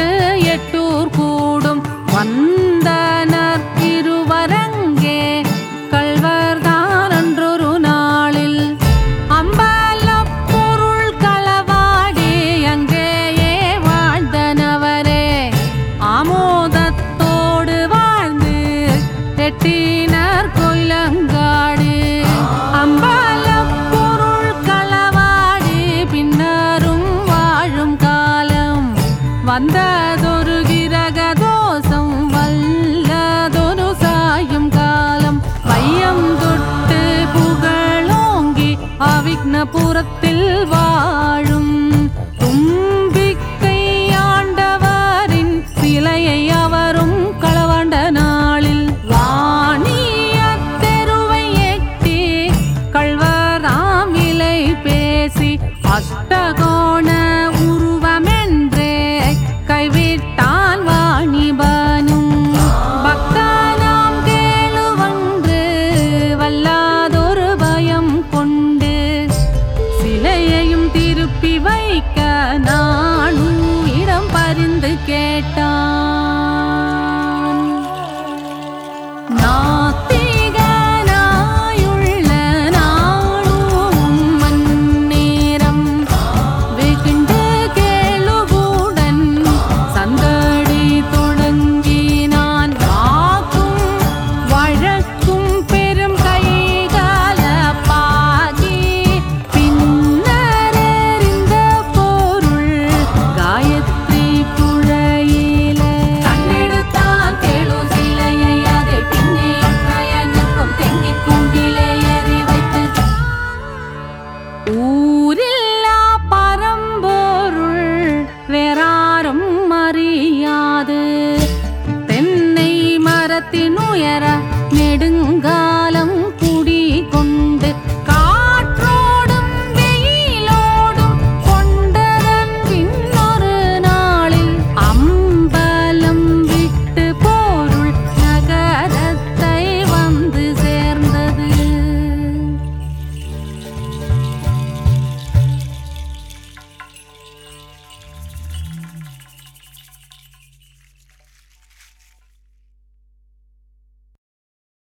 விட்டு எட்டூர் கூடும் வந்தனர் இருவரங்கே கள்வர்தான் அன்றொரு நாளில் அம்பலப் பொருள் களவாடி அங்கேயே வாழ்ந்தனவரே ஆமோதத்தோடு வாழ்ந்து எட்டினர் கொயிலங்காடு அம்பலப் பொருள் களவாடி பின்னரும் வாழும் காலம் வந்ததொரு கிரக தோஷம் வல்லதொரு சாயும் காலம் பையம் தொட்டு புகழோங்கி அவிக்னபுரத்தில் வாழும் தும்பிக்கை ஆண்டவரின் சிலையை அவரும் களவாண்ட நாளில் வாணிய தெருவை எட்டி கள்வராம் இலை பேசி அஷ்டகோண உருவமென்றே கைவிட்டான் வாணிபனும் பக்தனாம் கேளுவன்று வல்லாதொரு பயம் கொண்டு சிலையையும் திருப்பி வைக்க நானும் இடம் பரிந்து கேட்டான்